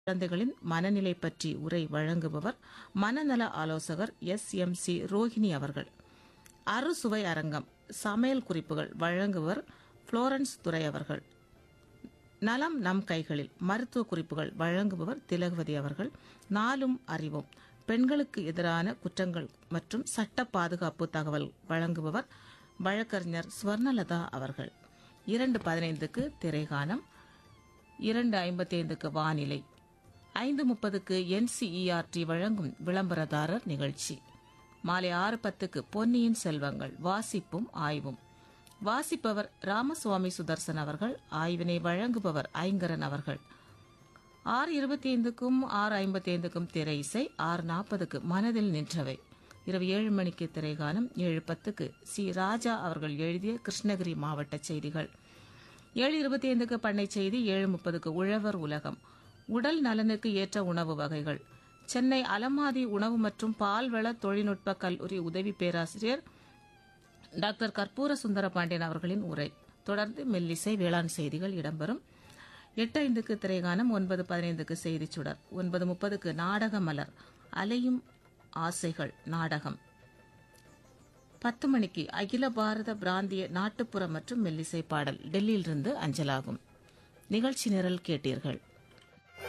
குழந்தைகளின் மனநிலை பற்றி உரை வழங்குபவர் மனநல ஆலோசகர் எஸ் எம் சி ரோஹிணி அவர்கள் அறுசுவை அரங்கம் சமையல் குறிப்புகள் வழங்குவர் புளோரன்ஸ் துரை அவர்கள் நலம் நம் கைகளில் மருத்துவ குறிப்புகள் வழங்குபவர் திலகவதி அவர்கள் நாளும் அறிவோம் பெண்களுக்கு எதிரான குற்றங்கள் மற்றும் சட்ட பாதுகாப்பு தகவல் வழங்குபவர் வழக்கறிஞர் ஸ்வர்ணலதா அவர்கள் இரண்டு பதினைந்துக்கு திரைகானம் இரண்டு ஐம்பத்தி ஐந்துக்கு வானிலை ஐந்து முப்பதுக்கு என்சிஇஆர்டி வழங்கும் விளம்பரதாரர் நிகழ்ச்சி மாலை ஆறு பத்துக்கு பொன்னியின் செல்வங்கள் வாசிப்பும் ஆய்வும் வாசிப்பவர் ராமசுவாமி சுதர்சன் அவர்கள் ஆய்வினை வழங்குபவர் ஐங்கரன் அவர்கள் ஆறு இருபத்தி ஐந்துக்கும் ஆறு ஐம்பத்தி ஐந்துக்கும் திரை இசை ஆறு நாற்பதுக்கு மனதில் நின்றவை இரவு ஏழு மணிக்கு திரைகானம் ஏழு பத்துக்கு சி ராஜா அவர்கள் எழுதிய கிருஷ்ணகிரி மாவட்ட செய்திகள் ஏழு இருபத்தி ஐந்துக்கு பண்ணை செய்தி ஏழு முப்பதுக்கு உழவர் உலகம் உடல் நலனுக்கு ஏற்ற உணவு வகைகள் சென்னை அலமாதி உணவு மற்றும் பால்வள தொழில்நுட்ப கல்லூரி உதவி பேராசிரியர் டாக்டர் கற்பூர சுந்தர பாண்டியன் அவர்களின் உரை தொடர்ந்து மெல்லிசை வேளாண் செய்திகள் இடம்பெறும் எட்டு ஐந்துக்கு திரைகானம் ஒன்பது பதினைந்துக்கு செய்திச் சுடர் ஒன்பது முப்பதுக்கு நாடக மலர் அலையும் ஆசைகள் நாடகம் பத்து மணிக்கு அகில பாரத பிராந்திய நாட்டுப்புற மற்றும் மெல்லிசை பாடல் டெல்லியிலிருந்து அஞ்சலாகும் நிகழ்ச்சி நிரல் கேட்டீர்கள்